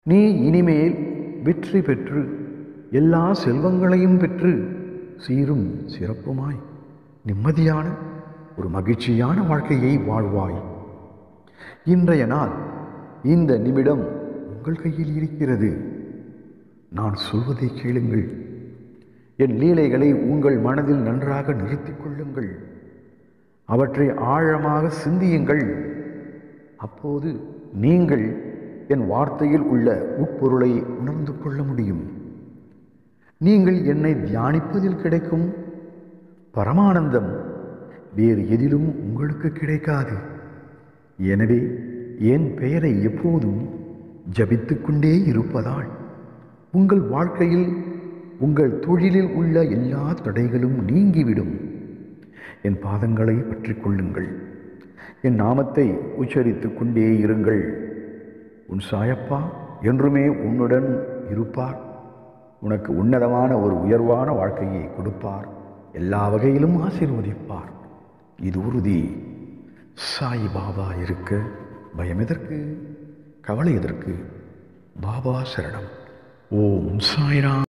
நீ இனிமேல் வெற்றி பெற்று எல்லா செல்வங்களையும் பெற்று சீரும் சிறப்புமாய் நிம்மதியான ஒரு மகிழ்ச்சியான வாழ்க்கையை வாழ்வாய் இன்றைய நாள் இந்த நிமிடம் உங்கள் கையில் இருக்கிறது நான் சொல்வதை கேளுங்கள் என் லீலைகளை உங்கள் மனதில் நன்றாக நிறுத்திக் கொள்ளுங்கள் அவற்றை ஆழமாக சிந்தியுங்கள் அப்போது நீங்கள் என் வார்த்தையில் உள்ள உட்பொருளை உணர்ந்து கொள்ள முடியும் நீங்கள் என்னை தியானிப்பதில் கிடைக்கும் பரமானந்தம் வேறு எதிலும் உங்களுக்கு கிடைக்காது எனவே என் பெயரை எப்போதும் ஜபித்துக் கொண்டே இருப்பதால் உங்கள் வாழ்க்கையில் உங்கள் தொழிலில் உள்ள எல்லா தடைகளும் நீங்கிவிடும் என் பாதங்களை பற்றிக் கொள்ளுங்கள் என் நாமத்தை உச்சரித்துக் கொண்டே இருங்கள் உன் சாயப்பா என்றுமே உன்னுடன் இருப்பார் உனக்கு உன்னதமான ஒரு உயர்வான வாழ்க்கையை கொடுப்பார் எல்லா வகையிலும் ஆசீர்வதிப்பார் இது உறுதி சாய் பாபா இருக்க பயம் எதற்கு கவலை எதற்கு பாபா சரணம் ஓம் சாய்ராம்